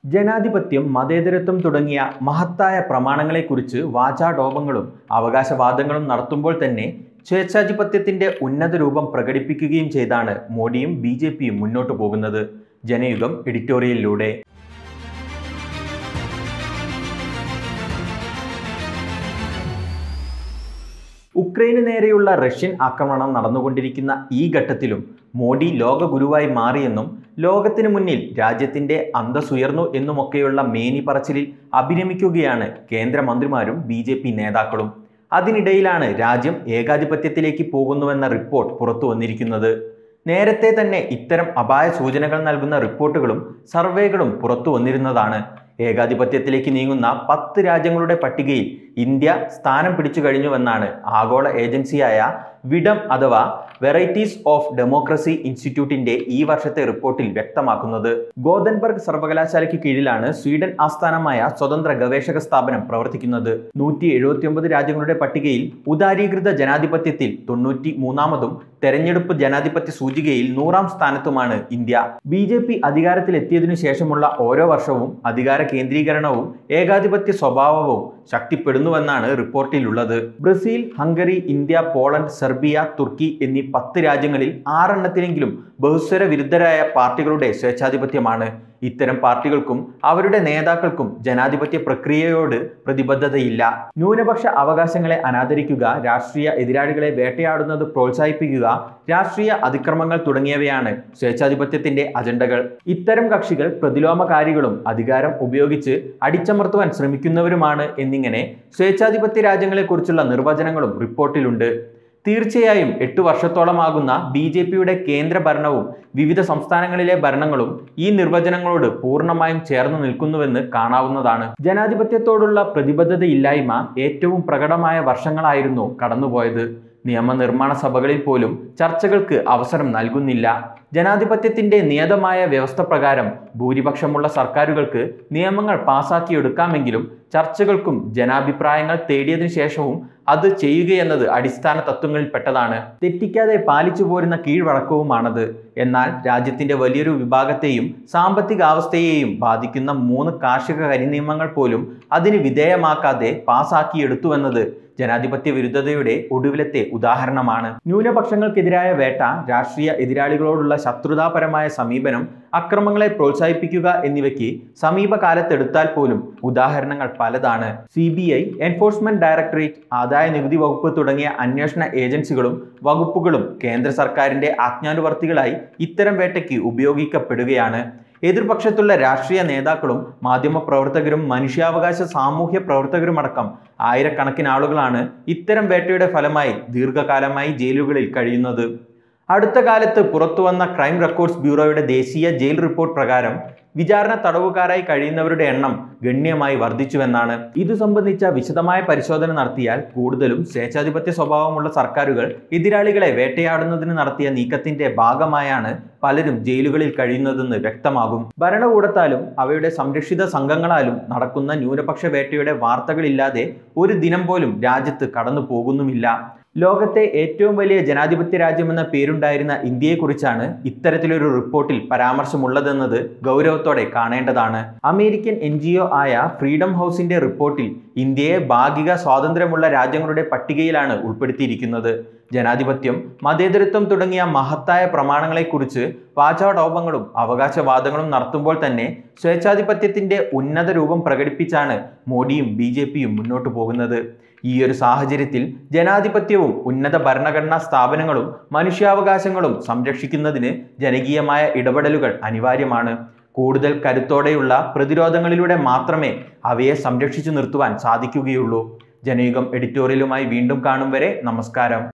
ജനാധിപത്യം മതേതരത്വം തുടങ്ങിയ മഹത്തായ പ്രമാണങ്ങളെക്കുറിച്ച് വാചാടോപങ്ങളും അവകാശവാദങ്ങളും നടത്തുമ്പോൾ തന്നെ സ്വേച്ഛാധിപത്യത്തിന്റെ ഉന്നത രൂപം പ്രകടിപ്പിക്കുകയും ചെയ്താണ് മോഡിയും ബി ജെ പിയും മുന്നോട്ടു പോകുന്നത് ജനയുഗം എഡിറ്റോറിയലിലൂടെ ഉക്രൈന് നേരെയുള്ള റഷ്യൻ ആക്രമണം നടന്നുകൊണ്ടിരിക്കുന്ന ഈ ഘട്ടത്തിലും മോഡി ലോക ഗുരുവായി മാറിയെന്നും ലോകത്തിനു മുന്നിൽ രാജ്യത്തിന്റെ അന്തസ്സുയർന്നു എന്നുമൊക്കെയുള്ള മേനി പറച്ചിലിൽ അഭിനമിക്കുകയാണ് കേന്ദ്രമന്ത്രിമാരും ബി ജെ പി നേതാക്കളും അതിനിടയിലാണ് രാജ്യം ഏകാധിപത്യത്തിലേക്ക് പോകുന്നുവെന്ന റിപ്പോർട്ട് പുറത്തു വന്നിരിക്കുന്നത് നേരത്തെ തന്നെ ഇത്തരം അപായ സൂചനകൾ നൽകുന്ന റിപ്പോർട്ടുകളും സർവേകളും പുറത്തു വന്നിരുന്നതാണ് ഏകാധിപത്യത്തിലേക്ക് നീങ്ങുന്ന പത്ത് രാജ്യങ്ങളുടെ പട്ടികയിൽ ഇന്ത്യ സ്ഥാനം പിടിച്ചു കഴിഞ്ഞുവെന്നാണ് ആഗോള ഏജൻസിയായ വിഡം അഥവാ വെറൈറ്റീസ് ഓഫ് ഡെമോക്രസി ഇൻസ്റ്റിറ്റ്യൂട്ടിന്റെ ഈ വർഷത്തെ റിപ്പോർട്ടിൽ വ്യക്തമാക്കുന്നത് ഗോതൻബർഗ് സർവകലാശാലയ്ക്ക് കീഴിലാണ് സ്വീഡൻ ആസ്ഥാനമായ സ്വതന്ത്ര ഗവേഷക സ്ഥാപനം പ്രവർത്തിക്കുന്നത് നൂറ്റി എഴുപത്തിയൊമ്പത് രാജ്യങ്ങളുടെ പട്ടികയിൽ ഉദാരീകൃത ജനാധിപത്യത്തിൽ തൊണ്ണൂറ്റി മൂന്നാമതും തെരഞ്ഞെടുപ്പ് ജനാധിപത്യ സൂചികയിൽ നൂറാം സ്ഥാനത്തുമാണ് ഇന്ത്യ ബി ജെ പി അധികാരത്തിലെത്തിയതിനു ശേഷമുള്ള ഓരോ വർഷവും അധികാര കേന്ദ്രീകരണവും ഏകാധിപത്യ സ്വഭാവവും ശക്തിപ്പെടുന്നുവെന്നാണ് റിപ്പോർട്ടിലുള്ളത് Brazil Hungary India Poland Serbia തുർക്കി എന്നീ പത്ത് രാജ്യങ്ങളിൽ ആറെണ്ണത്തിലെങ്കിലും ബഹുസ്വര വിരുദ്ധരായ പാർട്ടികളുടെ സ്വേച്ഛാധിപത്യമാണ് ഇത്തരം പാർട്ടികൾക്കും അവരുടെ നേതാക്കൾക്കും ജനാധിപത്യ പ്രക്രിയയോട് പ്രതിബദ്ധതയില്ല ന്യൂനപക്ഷ അവകാശങ്ങളെ അനാദരിക്കുക രാഷ്ട്രീയ എതിരാളികളെ വേട്ടയാടുന്നത് പ്രോത്സാഹിപ്പിക്കുക രാഷ്ട്രീയ അതിക്രമങ്ങൾ തുടങ്ങിയവയാണ് സ്വേച്ഛാധിപത്യത്തിന്റെ അജണ്ടകൾ ഇത്തരം കക്ഷികൾ പ്രതിലോമകാരികളും അധികാരം ഉപയോഗിച്ച് അടിച്ചമർത്തുവാൻ ശ്രമിക്കുന്നവരുമാണ് എന്നിങ്ങനെ സ്വേച്ഛാധിപത്യ രാജ്യങ്ങളെക്കുറിച്ചുള്ള നിർവചനങ്ങളും റിപ്പോർട്ടിലുണ്ട് തീർച്ചയായും എട്ടു വർഷത്തോളമാകുന്ന ബി ജെ പിയുടെ കേന്ദ്ര ഭരണവും വിവിധ സംസ്ഥാനങ്ങളിലെ ഭരണങ്ങളും ഈ നിർവചനങ്ങളോട് പൂർണ്ണമായും ചേർന്ന് നിൽക്കുന്നുവെന്ന് കാണാവുന്നതാണ് ജനാധിപത്യത്തോടുള്ള പ്രതിബദ്ധതയില്ലായ്മ ഏറ്റവും പ്രകടമായ വർഷങ്ങളായിരുന്നു കടന്നുപോയത് നിയമനിർമ്മാണ സഭകളിൽ പോലും ചർച്ചകൾക്ക് അവസരം നൽകുന്നില്ല ജനാധിപത്യത്തിന്റെ നിയതമായ വ്യവസ്ഥ പ്രകാരം ഭൂരിപക്ഷമുള്ള സർക്കാരുകൾക്ക് നിയമങ്ങൾ പാസാക്കിയെടുക്കാമെങ്കിലും ചർച്ചകൾക്കും ജനാഭിപ്രായങ്ങൾ തേടിയതിനു ശേഷവും അത് ചെയ്യുകയെന്നത് അടിസ്ഥാന തത്വങ്ങളിൽ പെട്ടതാണ് തെറ്റിക്കാതെ പാലിച്ചു പോരുന്ന കീഴ്വഴക്കവുമാണത് എന്നാൽ രാജ്യത്തിന്റെ വലിയൊരു വിഭാഗത്തെയും സാമ്പത്തിക അവസ്ഥയെയും ബാധിക്കുന്ന മൂന്ന് കാർഷിക കരിനിയമങ്ങൾ പോലും അതിന് വിധേയമാക്കാതെ പാസാക്കിയെടുത്തുവെന്നത് ജനാധിപത്യ വിരുദ്ധതയുടെ ഒടുവിലത്തെ ഉദാഹരണമാണ് ന്യൂനപക്ഷങ്ങൾക്കെതിരായ വേട്ട രാഷ്ട്രീയ എതിരാളികളോടുള്ള ശത്രുതാപരമായ സമീപനം അക്രമങ്ങളെ പ്രോത്സാഹിപ്പിക്കുക എന്നിവയ്ക്ക് സമീപകാലത്തെടുത്താൽ പോലും ഉദാഹരണങ്ങൾ പലതാണ് C B I enforcement directorate ആദായ നികുതി വകുപ്പ് തുടങ്ങിയ അന്വേഷണ ഏജൻസികളും വകുപ്പുകളും കേന്ദ്ര സർക്കാരിന്റെ ആജ്ഞാനുവർത്തികളായി ഇത്തരം വേട്ടയ്ക്ക് ഉപയോഗിക്കപ്പെടുകയാണ് എതിർപക്ഷത്തുള്ള രാഷ്ട്രീയ നേതാക്കളും മാധ്യമപ്രവർത്തകരും മനുഷ്യാവകാശ സാമൂഹ്യ പ്രവർത്തകരുമടക്കം ആയിരക്കണക്കിന് ആളുകളാണ് ഇത്തരം വേട്ടയുടെ ഫലമായി ദീർഘകാലമായി ജയിലുകളിൽ കഴിയുന്നത് അടുത്ത കാലത്ത് പുറത്തുവന്ന ക്രൈം റെക്കോർഡ്സ് ബ്യൂറോയുടെ ദേശീയ ജയിൽ റിപ്പോർട്ട് പ്രകാരം വിചാരണ തടവുകാരായി കഴിയുന്നവരുടെ എണ്ണം ഗണ്യമായി വർദ്ധിച്ചുവെന്നാണ് ഇതു സംബന്ധിച്ച വിശദമായ പരിശോധന നടത്തിയാൽ കൂടുതലും സ്വേച്ഛാധിപത്യ സ്വഭാവമുള്ള സർക്കാരുകൾ എതിരാളികളെ വേട്ടയാടുന്നതിന് നടത്തിയ നീക്കത്തിന്റെ ഭാഗമായാണ് പലരും ജയിലുകളിൽ കഴിയുന്നതെന്ന് വ്യക്തമാകും ഭരണകൂടത്താലും അവയുടെ സംരക്ഷിത സംഘങ്ങളാലും നടക്കുന്ന ന്യൂനപക്ഷ വേട്ടയുടെ വാർത്തകളില്ലാതെ ഒരു ദിനം പോലും രാജ്യത്ത് കടന്നു പോകുന്നുമില്ല ലോകത്തെ ഏറ്റവും വലിയ ജനാധിപത്യ രാജ്യമെന്ന പേരുണ്ടായിരുന്ന ഇന്ത്യയെക്കുറിച്ചാണ് ഇത്തരത്തിലൊരു റിപ്പോർട്ടിൽ പരാമർശമുള്ളതെന്നത് ഗൗരവത്തോടെ കാണേണ്ടതാണ് അമേരിക്കൻ എൻ ആയ ഫ്രീഡം ഹൗസിന്റെ റിപ്പോർട്ടിൽ ഇന്ത്യയെ ഭാഗിക സ്വാതന്ത്ര്യമുള്ള രാജ്യങ്ങളുടെ പട്ടികയിലാണ് ഉൾപ്പെടുത്തിയിരിക്കുന്നത് ജനാധിപത്യം മതേതരത്വം തുടങ്ങിയ മഹത്തായ പ്രമാണങ്ങളെക്കുറിച്ച് വാചാടോപങ്ങളും അവകാശവാദങ്ങളും നടത്തുമ്പോൾ തന്നെ സ്വേച്ഛാധിപത്യത്തിന്റെ ഉന്നത രൂപം പ്രകടിപ്പിച്ചാണ് മോഡിയും ബി ജെ പിയും മുന്നോട്ടു പോകുന്നത് ഈ ഒരു സാഹചര്യത്തിൽ ജനാധിപത്യവും ഉന്നത ഭരണഘടനാ സ്ഥാപനങ്ങളും മനുഷ്യാവകാശങ്ങളും സംരക്ഷിക്കുന്നതിന് ജനകീയമായ ഇടപെടലുകൾ അനിവാര്യമാണ് കൂടുതൽ കരുത്തോടെയുള്ള പ്രതിരോധങ്ങളിലൂടെ മാത്രമേ അവയെ സംരക്ഷിച്ചു നിർത്തുവാൻ സാധിക്കുകയുള്ളൂ ജനയുഗം എഡിറ്റോറിയലുമായി വീണ്ടും കാണും വരെ നമസ്കാരം